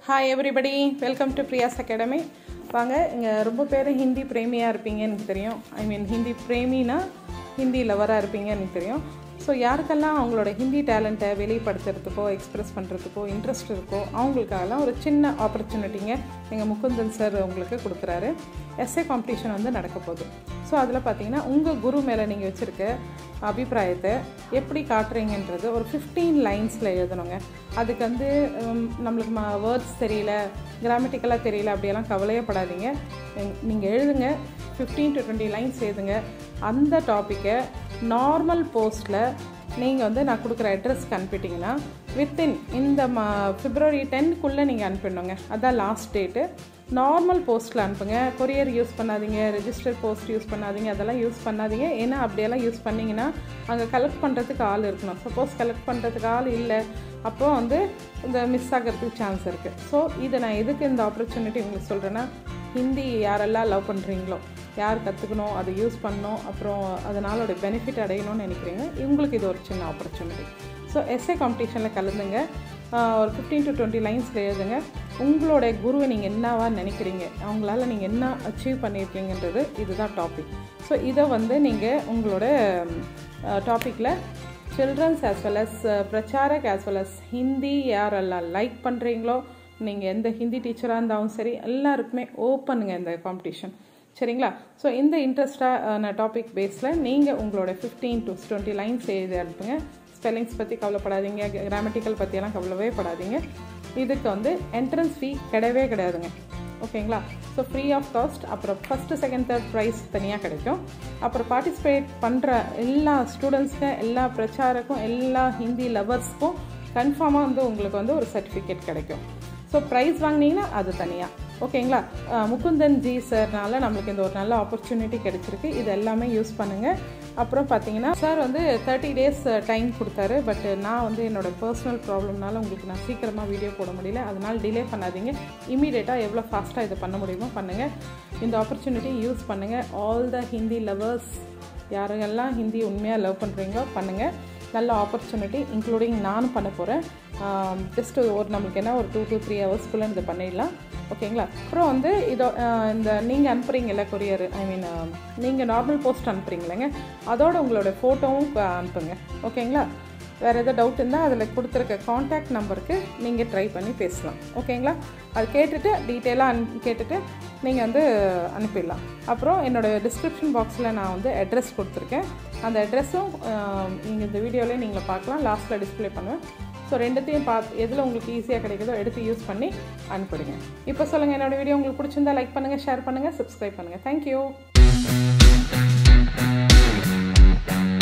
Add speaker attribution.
Speaker 1: hi everybody welcome to Priya's academy வாங்க இங்கே ரொம்ப பேர் ஹிந்தி பிரேமியாக இருப்பீங்க எனக்கு தெரியும் ஐ மீன் ஹிந்தி பிரேமினா ஹிந்தி லவராக இருப்பீங்க எனக்கு தெரியும் ஸோ யாருக்கெல்லாம் அவங்களோட ஹிந்தி டேலண்ட்டை வெளிப்படுத்துறதுக்கோ எக்ஸ்ப்ரெஸ் பண்ணுறதுக்கோ இன்ட்ரெஸ்ட் இருக்கோ அவங்களுக்காகலாம் ஒரு சின்ன ஆப்பர்ச்சுனிட்டிங்க எங்கள் முகுந்தன் சார் உங்களுக்கு கொடுக்குறாரு எஸ்ஏ காம்படிஷன் வந்து நடக்க போகுது ஸோ அதில் பார்த்தீங்கன்னா உங்கள் குரு மேலே நீங்கள் வச்சுருக்க அபிப்பிராயத்தை எப்படி காட்டுறீங்கன்றது ஒரு ஃபிஃப்டீன் லைன்ஸில் எழுதணுங்க அதுக்கு வந்து உம், நம்மளுக்கு ம வேர்ட்ஸ் தெரியல கிராமட்டிக்கலாக தெரியல அப்படியெல்லாம் கவலையே படாதீங்க நீங்கள் எழுதுங்க ஃபிஃப்டீன் டு டுவெண்ட்டி லைன்ஸ் எழுதுங்க அந்த டாப்பிக்கை நார்மல் போஸ்ட்டில் நீங்கள் வந்து நான் கொடுக்குற அட்ரஸ்க்கு அனுப்பிட்டீங்கன்னா வித்தின் இந்த மா பிப்ரவரி டென்க்குள்ளே நீங்கள் அனுப்பிடணுங்க அதான் லாஸ்ட் டேட்டு நார்மல் போஸ்ட்டில் அனுப்புங்க கொரியர் யூஸ் பண்ணாதீங்க ரெஜிஸ்டர் போஸ்ட் யூஸ் பண்ணாதீங்க அதெல்லாம் யூஸ் பண்ணாதீங்க ஏன்னா அப்படியெல்லாம் யூஸ் பண்ணிங்கன்னா அங்கே கலெக்ட் பண்ணுறதுக்கு ஆள் இருக்கணும் சப்போஸ் கலெக்ட் பண்ணுறதுக்கு ஆள் இல்லை அப்போ வந்து இந்த மிஸ் ஆகிறதுக்கு சான்ஸ் இருக்குது ஸோ இதை நான் எதுக்கு இந்த ஆப்பர்ச்சுனிட்டி உங்களுக்கு சொல்கிறேன்னா ஹிந்தி யாரெல்லாம் லவ் பண்ணுறீங்களோ யார் கற்றுக்கணும் அதை யூஸ் பண்ணணும் அப்புறம் அதனாலோட பெனிஃபிட் அடையணும்னு நினைக்கிறீங்க இவங்களுக்கு இது ஒரு சின்ன ஆப்பர்ச்சுனிட்டி ஸோ எஸ்ஏ காம்படிஷனில் கலந்துங்க ஆஹ் ஒரு ஃபிஃப்டீன் டு டுவெண்ட்டி லைன்ஸில் எழுதுங்க உங்களோட குருவை நீங்கள் என்னவா நினைக்கிறீங்க அவங்களால நீங்கள் என்ன அச்சீவ் பண்ணியிருக்கீங்கன்றது இதுதான் டாபிக் ஸோ இதை வந்து நீங்கள் உங்களோட டாப்பிக்கில் சில்ட்ரன்ஸ் ஆஸ் வெல் அஸ் பிரச்சாரக் ஆஸ் வெல் அஸ் ஹிந்தி யாரெல்லாம் லைக் பண்ணுறீங்களோ நீங்கள் எந்த ஹிந்தி டீச்சராக இருந்தாலும் சரி எல்லாருக்குமே ஓப்பனுங்க இந்த காம்படிஷன் சரிங்களா ஸோ இந்த இன்ட்ரெஸ்டான டாபிக் பேஸில் நீங்கள் உங்களோட ஃபிஃப்டீன் டு டுவெண்ட்டி லைன்ஸ் எழுதி அனுப்புங்க ஸ்பெல்லிங்ஸ் பற்றி கவலைப்படாதீங்க கிராமட்டிக்கல் பற்றியெல்லாம் கவலைவே படாதீங்க இதுக்கு வந்து என்ட்ரன்ஸ் ஃபீ கிடையவே கிடையாதுங்க ஓகேங்களா ஸோ ஃப்ரீ ஆஃப் காஸ்ட் அப்புறம் ஃபஸ்ட்டு செகண்ட் தேர்ட் ப்ரைஸ் தனியாக கிடைக்கும் அப்புறம் பார்ட்டிசிபேட் பண்ணுற எல்லா ஸ்டூடெண்ட்ஸ்க்கு எல்லா பிரச்சாரக்கும் எல்லா ஹிந்தி லவர்ஸ்க்கும் கன்ஃபார்மாக வந்து உங்களுக்கு வந்து ஒரு சர்டிஃபிகேட் கிடைக்கும் ஸோ ப்ரைஸ் வாங்கினீங்கன்னா அது தனியாக ஓகேங்களா அஹ் முகுந்தன் ஜி சார்னால நம்மளுக்கு இந்த ஒரு நல்ல ஆப்பர்ச்சுனிட்டி கிடைச்சிருக்கு இது எல்லாமே யூஸ் பண்ணுங்கள் அப்புறம் பார்த்தீங்கன்னா சார் வந்து தேர்ட்டி டேஸ் டைம் கொடுத்தாரு பட் நான் வந்து என்னோட பர்சனல் ப்ராப்ளம்னால உங்களுக்கு நான் சீக்கிரமாக வீடியோ போட முடியல அதனால் டிலே பண்ணாதீங்க இமீடியட்டாக எவ்வளோ ஃபாஸ்ட்டாக இதை பண்ண முடியுமோ பண்ணுங்கள் இந்த ஆப்பர்ச்சுனிட்டி யூஸ் பண்ணுங்கள் ஆல் த ஹிந்தி லவர்ஸ் யாரெல்லாம் ஹிந்தி உண்மையாக லவ் பண்ணுறீங்களோ பண்ணுங்கள் நல்ல ஆப்பர்ச்சுனிட்டி இன்க்ளூடிங் நானும் பண்ண போகிறேன் ஜஸ்ட் ஒரு நம்மளுக்கு என்ன ஒரு டூ டு த்ரீ ஹவர்ஸ்க்குள்ளே இதை பண்ணிடலாம் ஓகேங்களா அப்புறம் வந்து இதோ ஆஹ் இந்த நீங்கள் அனுப்புகிறீங்கல்ல கொரியர் ஐ மீன் நீங்கள் நார்மல் போஸ்ட் அனுப்புகிறீங்களேங்க அதோட உங்களோட ஃபோட்டோவும் அனுப்புங்க ஓகேங்களா வேறு எதாவது டவுட் இருந்தால் அதில் கொடுத்துருக்க காண்டாக்ட் நம்பருக்கு நீங்கள் ட்ரை பண்ணி பேசலாம் ஓகேங்களா அது கேட்டுட்டு டீட்டெயிலாக அனு கேட்டுட்டு நீங்கள் வந்து அனுப்பிடலாம் அப்புறம் என்னோடய டிஸ்கிரிப்ஷன் பாக்ஸில் நான் வந்து அட்ரஸ் கொடுத்துருக்கேன் அந்த அட்ரஸும் நீங்கள் இந்த வீடியோவிலே நீங்கள் பார்க்கலாம் லாஸ்ட்டில் டிஸ்ப்ளே பண்ணுவேன் ஸோ ரெண்டுத்தையும் பார்த்து எதில் உங்களுக்கு ஈஸியாக கிடைக்குதோ எடுத்து யூஸ் பண்ணி அனுப்பிடுங்க இப்போ சொல்லுங்கள் என்னோட வீடியோ உங்களுக்கு பிடிச்சிருந்தா லைக் பண்ணுங்கள் ஷேர் பண்ணுங்கள் சப்ஸ்கிரைப் பண்ணுங்கள் தேங்க்யூ